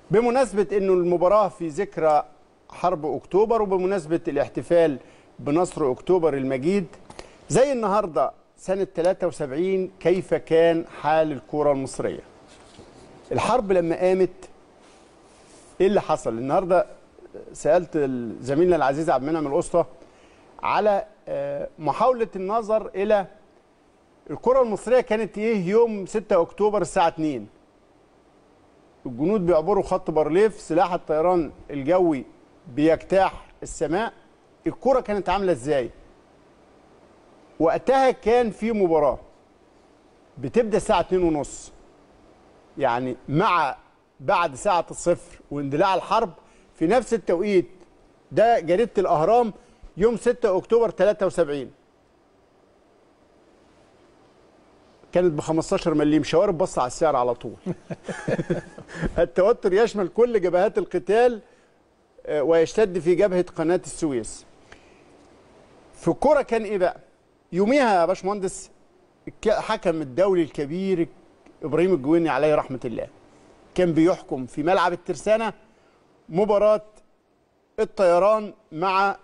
بمناسبة انه المباراة في ذكرى حرب اكتوبر وبمناسبة الاحتفال بنصر اكتوبر المجيد زي النهاردة سنة 73 كيف كان حال الكرة المصرية الحرب لما قامت ايه اللي حصل النهارده سالت زميلنا العزيز عبد المنعم الاسطى على آه، محاوله النظر الى الكره المصريه كانت ايه يوم 6 اكتوبر الساعه 2 الجنود بيعبروا خط بارليف سلاح الطيران الجوي بيجتاح السماء الكره كانت عامله ازاي وقتها كان في مباراه بتبدا الساعه 2 ونص يعني مع بعد ساعة الصفر واندلاع الحرب في نفس التوقيت ده جريدة الأهرام يوم 6 أكتوبر 73 كانت ب 15 مليم شوارب بص على السعر على طول التوتر يشمل كل جبهات القتال آه، ويشتد في جبهة قناة السويس في الكرة كان ايه بقى يوميها يا باشمهندس الك- حكم الدولي الكبير ابراهيم الجويني عليه رحمه الله كان بيحكم في ملعب الترسانه مباراه الطيران مع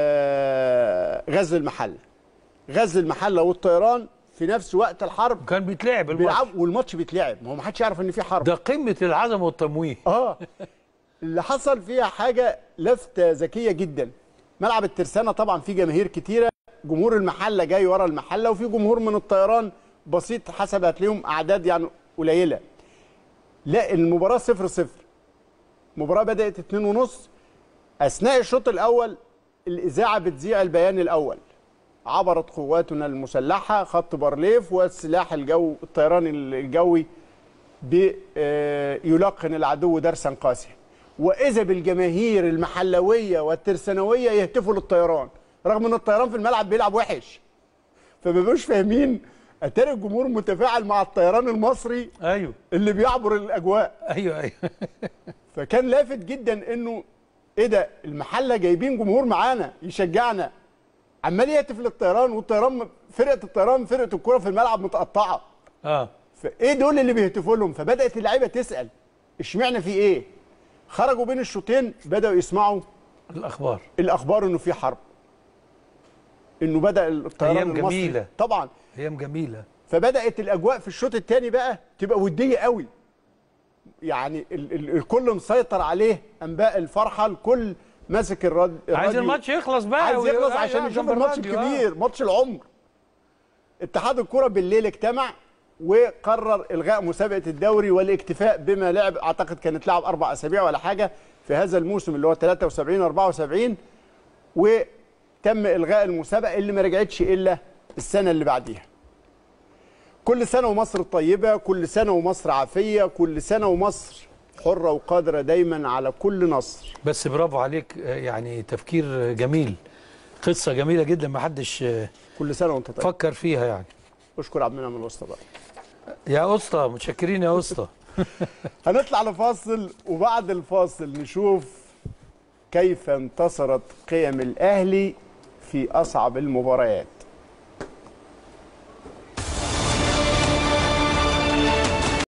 آه، غزل المحله غزل المحله والطيران في نفس وقت الحرب كان بيتلعب الماتش بيلعب والماتش بيتلعب ما هو ما حدش يعرف ان في حرب ده قمه العظمه والتمويه اه اللي حصل فيها حاجه لفته ذكيه جدا ملعب الترسانه طبعا فيه جماهير كتيره جمهور المحله جاي ورا المحله وفي جمهور من الطيران بسيط حسب هتلاقيهم اعداد يعني قليله لا المباراه صفر صفر المباراه بدات اتنين ونص اثناء الشوط الاول الاذاعه بتذيع البيان الاول عبرت قواتنا المسلحه خط بارليف والسلاح الجو الطيران الجوي بي- آه، يلقن العدو درسا قاسيا واذا بالجماهير المحلويه والترسانويه يهتفوا للطيران رغم ان الطيران في الملعب بيلعب وحش فما بيبقوش فاهمين اتاري الجمهور متفاعل مع الطيران المصري ايوه اللي بيعبر الاجواء ايوه ايوه فكان لافت جدا انه ايه ده المحله جايبين جمهور معانا يشجعنا عمال يهتف للطيران والطيران فرقه الطيران فرقه الكره في الملعب متقطعه اه فايه دول اللي بيهتفوا لهم فبدات اللعيبه تسال اشمعنى في ايه خرجوا بين الشوطين بداوا يسمعوا الاخبار الاخبار انه في حرب انه بدا الطيران أيام المصري جميلة. طبعا ايام جميله فبدات الاجواء في الشوط الثاني بقى تبقى وديه قوي يعني ال ال الكل مسيطر عليه انباء الفرحه الكل ماسك الراد عايز الراديو. الماتش يخلص بقى عايز وي- يخلص آه، عشان آه، يشوف جنب الماتش الراديو، آه. الكبير ماتش العمر اتحاد الكره بالليل اجتمع وقرر الغاء مسابقه الدوري والاكتفاء بما لعب اعتقد كانت لعب اربع اسابيع ولا حاجه في هذا الموسم اللي هو 73 74 وتم الغاء المسابقه اللي ما رجعتش الا السنه اللي بعديها كل سنه ومصر طيبه كل سنه ومصر عافيه كل سنه ومصر حره وقادره دايما على كل نصر بس برافو عليك آه، يعني تفكير جميل قصه جميله جدا ما حدش آه، كل سنه وانت طيب فكر فيها يعني اشكر عبد المنعم الوسطى بقى يا اسطى متشكرين يا اسطى هنطلع لفاصل وبعد الفاصل نشوف كيف انتصرت قيم الاهلي في اصعب المباريات